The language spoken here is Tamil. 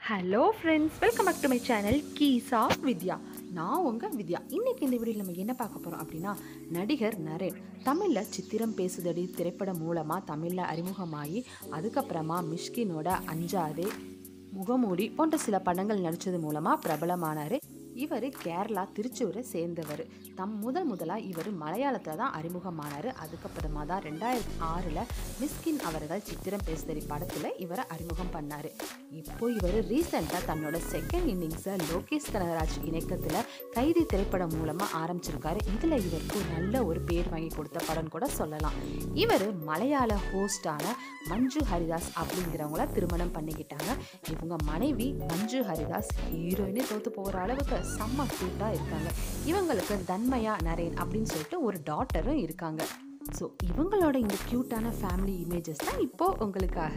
hello friends welcome back to my channel keys of Vidya நான் உங்கள் வித்யா இன்னைக்கு இந்த வீடியோவில் நம்ம என்ன பார்க்க போகிறோம் அப்படின்னா நடிகர் நரேன் தமிழில் சித்திரம் பேசுதடி திரைப்படம் மூலமாக தமிழில் அறிமுகமாகி அதுக்கப்புறமா மிஷ்கினோட அஞ்சாதே முகமூடி போன்ற சில படங்கள் நடித்தது மூலமாக பிரபலமானார் இவர் கேரளா திருச்சூரை சேர்ந்தவர் தம் முதல் முதலாக இவர் மலையாளத்தில் தான் அறிமுகமானார் அதுக்கப்புறமா தான் ரெண்டாயிரத்தி ஆறில் மிஸ்கின் அவர்கள் சித்திரம் பேசுதறி படத்தில் இவரை அறிமுகம் பண்ணார் இப்போ இவர் ரீசெண்டாக தன்னோட செகண்ட் இன்னிங்ஸை லோகேஷ் கனகராஜ் இணக்கத்தில் கைதி திரைப்படம் மூலமாக ஆரம்பிச்சிருக்காரு இதில் இவருக்கு நல்ல ஒரு பேர் வாங்கி கொடுத்த படம் கூட சொல்லலாம் இவர் மலையாள ஹோஸ்டான மஞ்சு ஹரிதாஸ் அப்படிங்கிறவங்கள திருமணம் பண்ணிக்கிட்டாங்க இவங்க மனைவி மஞ்சு ஹரிதாஸ் ஹீரோயினே தோத்து போகிற அளவுக்கு செம்ம க்யூட்டாக இருக்காங்க இவங்களுக்கு தன்மயா நரேன் அப்படின்னு சொல்லிட்டு ஒரு டாட்டரும் இருக்காங்க ஸோ இவங்களோட இந்த க்யூட்டான ஃபேமிலி இமேஜஸ் தான் இப்போ உங்களுக்காக